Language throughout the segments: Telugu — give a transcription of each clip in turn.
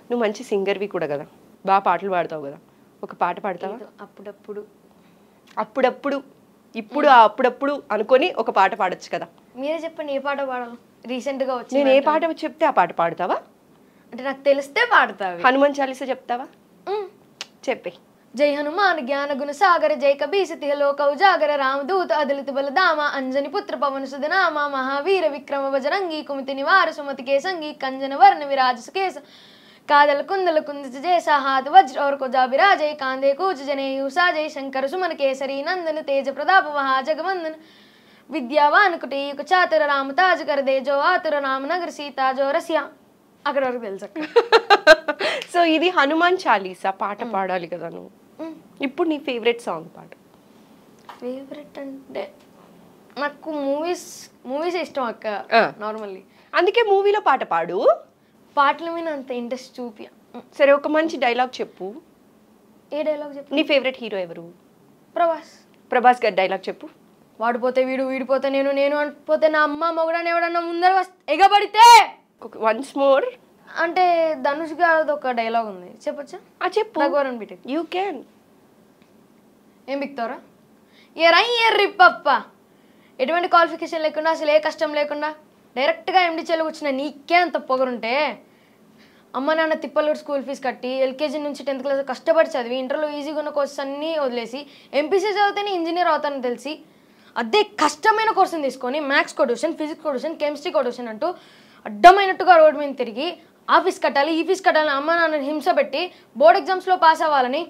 నువ్వు మంచి సింగర్వి కూడా కదా బాగా పాటలు పాడతావు కదా ఒక పాట పాడతావా ఏదో అప్పుడప్పుడు అప్పుడప్పుడు ఇప్పుడు ఆ అప్పుడప్పుడు అనుకొని ఒక పాట పాడొచ్చు కదా మీరే చెప్పండి ఏ పాట పాడాలి రీసెంట్ గా వచ్చి నేను ఏ పాట చెప్తే ఆ పాట పాడతావా అంటే నాకు తెలిస్తే పాడతావి హనుమాన్ చాలీసా చెప్తావా మ్. చెప్పే జై హనుమాన్ జ్ఞాన గుణ సాగర జై కబీస తిహ లోక ఉజాగర రామదూత అదలిత బలదామ అంజని పుత్ర పవన సుధనామ మహావీర విక్రమ బజరంగి కుమతి నివార సుమతి కేసంగి కంజన వర్ణ విరాజ సుకేశ కాదల కుందల కుందిత జయ సహాత వజ్ర और को जा विराजय कांधे कूच जने साजय शंकर सुमन केसरी नंदन तेज प्रताप महा जगवंदन విద్యావాన్ కుటి యుక చాతుర రామ తాజ్ కర్ దే జో ఆతుర రామ నగర్ సీతా జో రసియా అక్కడ వరకు తెలుసు అక్క. సో ఇది హనుమాన్ చాలీసా పాట పాడాలి కదా నువ్వు మ్. ఇప్పుడు నీ ఫేవరెట్ సాంగ్ పాట ఫేవరెట్ అంటే నాకు మూవీస్ మూవీస్ ఇష్టం అక్క ఆ. నార్మల్లీ అందుకే మూవీలో పాట పాడు పాటల మీద అంత ఇంట్రెస్ట్ చూపి సరే ఒక మంచి డైలాగ్ చెప్పు ఏ డైలాగ్ చెప్పు నీ ఫేవరెట్ హీరో ఎవరు ప్రభాస్ ప్రభాస్ గారి డైలాగ్ చెప్పు వాడిపోతే వీడు వీడిపోతే నేను నేను పోతే నా అమ్మ మొగడని ఎవడన్నా ముందర వస్ ఎగబడితే వన్స్ మోర్ అంటే ధనుష్ గారిది ఒక డైలాగ్ ఉంది చెప్పొచ్చా ఆ చెప్పు రఘువరన్ బీటెక్ యూ క్యాన్ ఏం బిక్తారా ఎరై ఎర్రి పప్ప ఎటువంటి క్వాలిఫికేషన్ లేకుండా అసలు ఏ కష్టం లేకుండా డైరెక్ట్గా ఎండి చెల్లి వచ్చిన నీకే అంత పొగరుంటే అమ్మ నాన్న తిప్పలు స్కూల్ ఫీజు కట్టి ఎల్కేజీ నుంచి టెన్త్ క్లాస్ కష్టపడి చదివి ఇంటర్లో ఈజీగా ఉన్న కోర్సెస్ అన్నీ వదిలేసి ఎంపీసీ చదివితేనే ఇంజనీర్ అవుతానని తెలిసి అదే కష్టమైన కోర్సుని తీసుకొని మ్యాథ్స్ కొడ్యూషన్ ఫిజిక్స్ కొడ్యూషన్ కెమిస్ట్రీ కొడ్యూషన్ అంటూ అడ్డమైనట్టుగా రోడ్డు మీద తిరిగి ఆ ఫీజు కట్టాలి ఈ ఫీజు కట్టాలని అమ్మ నాన్నని హింస పెట్టి బోర్డ్ ఎగ్జామ్స్లో పాస్ అవ్వాలని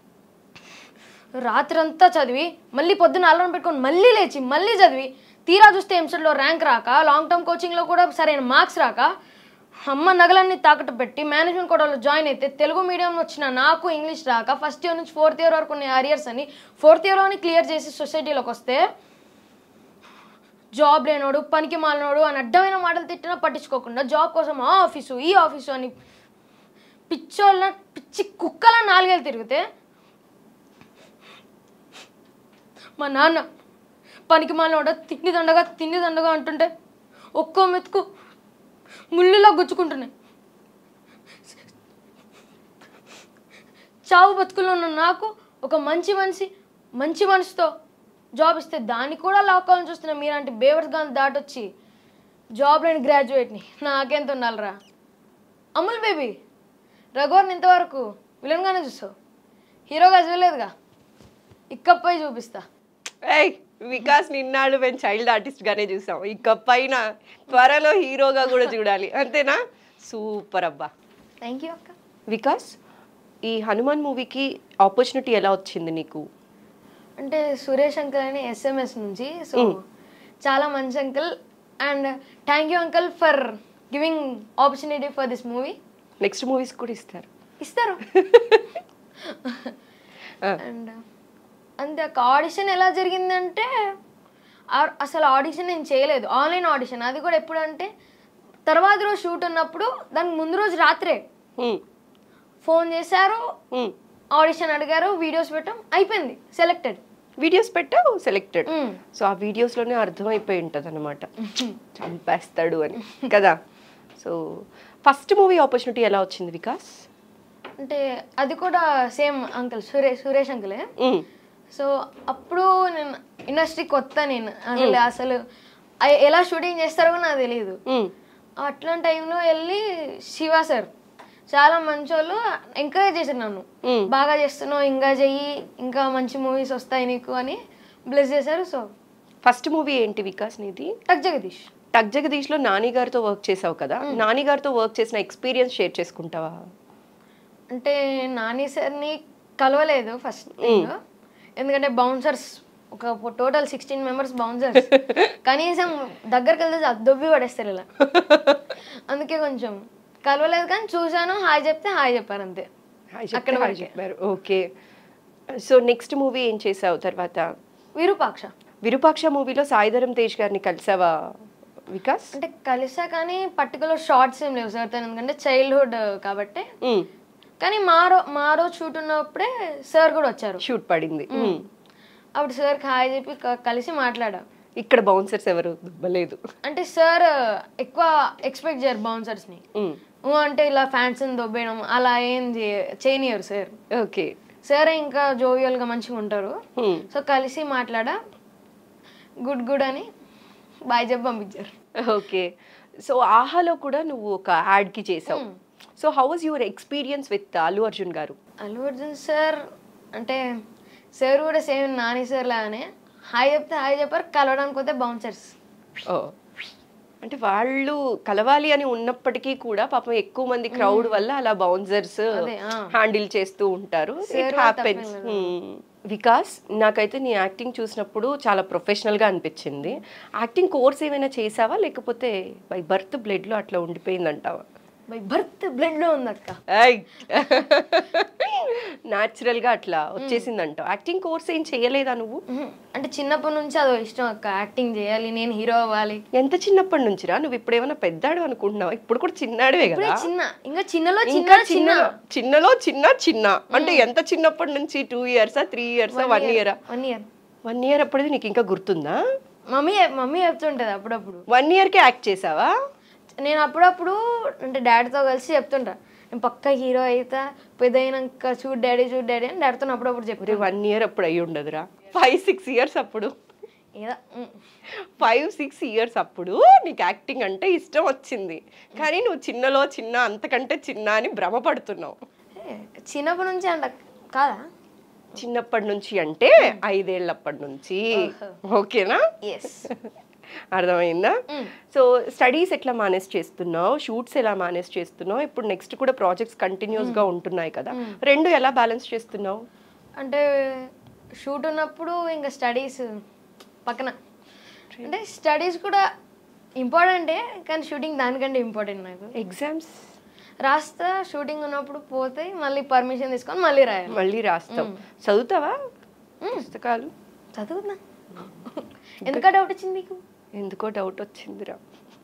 రాత్రంతా చదివి మళ్ళీ పొద్దున్న అల్లం పెట్టుకొని మళ్ళీ లేచి మళ్ళీ చదివి తీరా చూస్తే ఎంసెట్లో ర్యాంక్ రాక లాంగ్ టర్మ్ కోచింగ్లో కూడా సరైన మార్క్స్ రాక అమ్మ నగలన్నీ తాకట్టు పెట్టి మేనేజ్మెంట్ కోటాలో జాయిన్ అయితే తెలుగు మీడియం వచ్చిన నాకు ఇంగ్లీష్ రాక ఫస్ట్ ఇయర్ నుంచి ఫోర్త్ ఇయర్ వరకు ఉన్న అరియర్స్ అని ఫోర్త్ ఇయర్లోని క్లియర్ చేసి సొసైటీలోకి వస్తే జాబ్ లేనోడు పనికి మాలినోడు అని అడ్డమైన మాటలు తిట్టినా పట్టించుకోకుండా జాబ్ కోసం ఆ ఆఫీసు ఈ ఆఫీసు అని పిచ్చోళ్ళ పిచ్చి కుక్కల నాలుగేళ్ళు తిరిగితే మా నాన్న పనికి మాలినోడ తిండి దండగా తిండి దండగా అంటుంటే ఒక్కో మెతుకు ముళ్ళులా గుచ్చుకుంటున్నాయి చావు బతుకుల్లో ఉన్న నాకు ఒక మంచి మనిషి మంచి మనసుతో జాబ్ ఇస్తే దాన్ని కూడా లాక్కోవాలని చూస్తున్న మీలాంటి బేవర్స్ గాని దాటొచ్చి జాబ్ లేని గ్రాడ్యుయేట్ని నాకెంత ఉండాలిరా అమూల్ బేబీ రఘువర్ని ఇంతవరకు విలన్గానే చూసావు హీరోగా చూడలేదుగా ఇక్కపై చూపిస్తా ఏయ్ వికాస్ నిన్నాడు మేము చైల్డ్ ఆర్టిస్ట్ గానే చూసాం ఇక పైన త్వరలో హీరోగా కూడా చూడాలి అంతేనా సూపర్ అబ్బా థ్యాంక్ యూ అక్క వికాస్ ఈ హనుమాన్ మూవీకి ఆపర్చునిటీ ఎలా వచ్చింది నీకు అంటే సురేష్ అంకుల్ అని ఎస్ఎంఎస్ నుంచి సో చాలా మంచి uncle and thank you uncle for giving opportunity for this movie next movies కూడా ఇస్తారు ఇస్తారు ఆ. అండ్ అంతే అక్క ఆడిషన్ ఎలా జరిగిందంటే ఆ- అసలు ఆడిషన్ నేను చేయలేదు ఆన్లైన్ ఆడిషన్ అది కూడా ఎప్పుడంటే తర్వాత రోజు షూట్ ఉన్నప్పుడు దానికి ముందు రోజు రాత్రే హ్మ్, ఫోన్ చేశారు హ్మ్. ఆడిషన్ అడిగారు వీడియోస్ పెట్టాం అయిపోయింది సెలెక్టెడ్ వీడియోస్ పెట్టావు సెలెక్టెడ్ సో ఆ వీడియోస్లోనే అర్థమైపోయి ఉంటుంది అనమాట చంపేస్తాడు అని కదా సో ఫస్ట్ మూవీ ఆపర్చునిటీ ఎలా వచ్చింది వికాస్ అంటే అది కూడా సేమ్ అంకుల్ సురేష్ సురేష్ అంకులే హ్మ్, సో అప్పుడు నేను ఇండస్ట్రీ కొత్త నేను అసలు అసలు అ- ఎలా షూటింగ్ చేస్తారో కూడా నాకు తెలియదు హ్మ్, అట్లాంటి టైంలో వెళ్ళి శివ సార్ చాలా మంచోళ్ళు ఎంకరేజ్ చేశారు నన్ను హ్మ్. బాగా చేస్తున్నావు ఇంకా చెయ్యి ఇంకా మంచి మూవీస్ వస్తాయి నీకు అని బ్లెస్ చేశారు సో ఫస్ట్ మూవీ ఏంటి వికాస్ నీది టక్ జగదీష్ టక్ జగదీష్లో నాని గారితో వర్క్ చేసావు కదా నాని గారితో వర్క్ చేసిన ఎక్స్పీరియన్స్ షేర్ చేసుకుంటావా అంటే నాని సార్ని కలవలేదు ఫస్ట్ థింగ్ ఎందుకంటే బౌన్సర్స్ ఒక టోటల్ సిక్స్టీన్ మెంబర్స్ బౌన్సర్స్ కనీసం దగ్గరికి వెళ్తే దొబ్బి పడేస్తారు ఇలా అందుకే కొంచెం కలవలేదు కానీ చూశాను హాయ్ చెప్తే హాయ్ చెప్పారు అంతే హాయ్ అక్కడ చెప్పి హాయ్ వరకే. చెప్పారు ఓకే సో నెక్స్ట్ మూవీ ఏం చేసావు తర్వాత విరూపాక్ష విరూపాక్ష మూవీలో సాయిధరం తేజ్ గారిని కలిసావా వికాస్ అంటే కలిసా కానీ పర్టికులర్ షార్ట్స్ ఏం లేవు సార్ తను ఎందుకంటే చైల్డ్హుడ్ కాబట్టి మ్మ్. కానీ మా రో మా రోజు షూట్ ఉన్నప్పుడే సార్ కూడా వచ్చారు షూట్ పడింది మ్మ్. అప్పుడు సార్కి హాయ్ చెప్పి క- కలిసి మాట్లాడాం ఇక్కడ బౌన్సర్స్ ఎవరు దుబ్బలేదు అంటే సార్ ఎక్కువ ఎక్స్పెక్ట్ చేయరు బౌన్సర్స్ని మ్మ్. ఊ అంటే ఇలా ఫ్యాన్స్ని దొబ్బేయడం అలా ఏం చేయ- చేయనియరు సార్ ఓకే సార్ ఇంకా జోవియల్గా మంచిగా ఉంటారు సో కలిసి మాట్లాడా గుడ్ గుడ్ అని బాయ్ చెప్పి పంపించారు ఓకే సో ఆహాలో కూడా నువ్వు ఒక యాడ్కి చేసావు so how was your experience with Allu Arjun garu Allu Arjun sir అంటే సార్ కూడా సేమ్ నాని సార్ లాగానే హాయ్ చెప్తే హాయ్ చెప్పారు కలవడానికి పోతే బౌన్సర్స్ ఓ అంటే వాళ్ళు కలవాలి అని ఉన్నప్పటికీ కూడా పాపం ఎక్కువ మంది క్రౌడ్ వల్ల అలా బౌన్సర్స్ అదే, ఆ. హ్యాండిల్ చేస్తూ ఉంటారు ఇట్ Zero హ్యాపెన్స్ వికాస్ నాకైతే నీ యాక్టింగ్ చూసినప్పుడు చాలా ప్రొఫెషనల్ గా అనిపించింది యాక్టింగ్ కోర్స్ ఏమైనా చేసావా లేకపోతే బై బర్త్ బ్లడ్ లో అట్లా ఉండిపోయిందంటావా బై బర్త్ బ్లడ్ లో ఉందక్క న్యాచురల్ గా అట్లా వచ్చేసిందంట యాక్టింగ్ కోర్స్ ఏం చేయలేదా నువ్వు మ్మ్. అంటే చిన్నప్పటి నుంచి అదో ఇష్టం అక్క యాక్టింగ్ చేయాలి నేను హీరో అవ్వాలి ఎంత చిన్నప్పటి నుంచిరా నువ్వు ఇప్పుడు ఏమైనా పెద్దాడు అనుకుంటున్నావా ఇప్పుడు కూడా చిన్నాడివే ఇప్పుడే కదా చిన్న ఇంకా చిన్నలో చిన్న ఇంకా చిన్న చిన్నలో చిన్నలో చిన్న చిన్న అంటే ఎంత చిన్నప్పటి నుంచి టూ ఇయర్సా త్రీ ఇయర్సా వన్ ఇయరా వన్ ఇయర్ వన్ ఇయర్ అప్పుడది నీకు ఇంకా గుర్తుందా మమ్మీ మమ్మీ చెప్తుంటది అప్పుడప్పుడు వన్ ఇయర్కే యాక్ట్ చేసావా నేను అప్పుడప్పుడు అంటే డాడీతో కలిసి చెప్తుంటా నేను పక్క హీరో అయితే పెద్ద అయినాక చూడు డాడీ చూడు డాడీ అని డాడీతో అప్పుడప్పుడు చెప్పి ఒరే వన్ ఇయర్ అప్పుడు అయ్యి ఉండదురా ఫైవ్ సిక్స్ ఇయర్స్ అప్పుడు ఏదో మ్మ్. ఫైవ్ సిక్స్ ఇయర్స్ అప్పుడు నీకు యాక్టింగ్ అంటే ఇష్టం వచ్చింది కానీ నువ్వు చిన్నలో చిన్న అంతకంటే చిన్న అని భ్రమపడుతున్నావు ఏ, చిన్నప్పటి నుంచి అంట కాదా చిన్నప్పటి నుంచి అంటే ఐదేళ్ళప్పటి నుంచి ఓకేనా ఎస్ అర్థమైందా సో స్టడీస్ ఎట్లా మేనేజ్ చేస్తున్నావు షూట్స్ ఎలా మేనేజ్ చేస్తున్నావు ఇప్పుడు నెక్స్ట్ కూడా ప్రాజెక్ట్స్ కంటిన్యూస్ గా ఉంటున్నాయి కదా రెండు ఎలా బ్యాలెన్స్ చేస్తున్నావు అంటే షూట్ ఉన్నప్పుడు ఇంకా స్టడీస్ పక్కన అంటే స్టడీస్ కూడా ఇంపార్టెంటే కానీ షూటింగ్ దానికంటే ఇంపార్టెంట్ నాకు ఎగ్జామ్స్ రాస్తా షూటింగ్ ఉన్నప్పుడు పోతే మళ్ళీ పర్మిషన్ తీసుకొని మళ్ళీ రాయాలి మళ్ళీ రాస్తావు చదువుతావా పుస్తకాలు చదువుతున్నా ఎందుక డౌట్ వచ్చింది నీకు ఎందుకో డౌట్ వచ్చిందిరా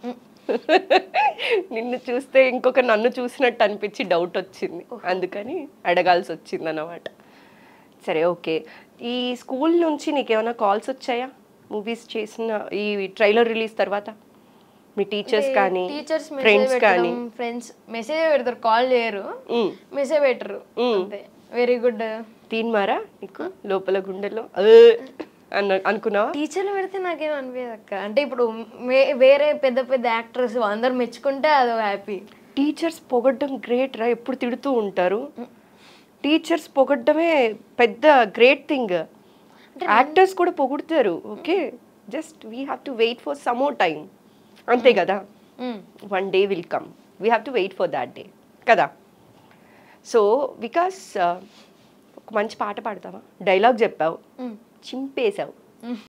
నిన్ను చూస్తే ఇంకొక నన్ను చూసినట్టు అనిపించి డౌట్ వచ్చింది అందుకని అడగాల్సి వచ్చింది అన్నమాట సరే ఓకే ఈ స్కూల్ నుంచి నీకేమైనా కాల్స్ వచ్చాయా మూవీస్ చేసిన ఈ ట్రైలర్ రిలీజ్ తర్వాత మీ టీచర్స్ కానీ టీచర్స్ మెసేజ్ ఫ్రెండ్స్ కానీ పెట్టడం ఫ్రెండ్స్ మెసేజ్ పెడతారు కాల్ చేయరు ఉమ్, మెసేజ్ పెట్టరు అంతే వెరీ గుడ్ తీన్మారా నీకు లోపల గుండెలో "ఆ" అన్న అనుకున్నావా టీచర్లు పెడితే నాకేం అనిపించదు అక్క అంటే ఇప్పుడు వే- వేరే పెద్ద పెద్ద యాక్టర్స్ అందరు మెచ్చుకుంటే అదో హ్యాపీ టీచర్స్ పొగడ్డం గ్రేట్ రా ఎప్పుడు తిడుతూ ఉంటారు టీచర్స్ పొగడ్డమే పెద్ద గ్రేట్ థింగ్ యాక్టర్స్ కూడా పొగుడుతారు okay just we have to wait for some more time అంతే కదా one day will come we have to wait for that day కదా సో వికాస్ ఒక మంచి పాట పాడతావా డైలాగ్ చెప్పావు చింపేశావు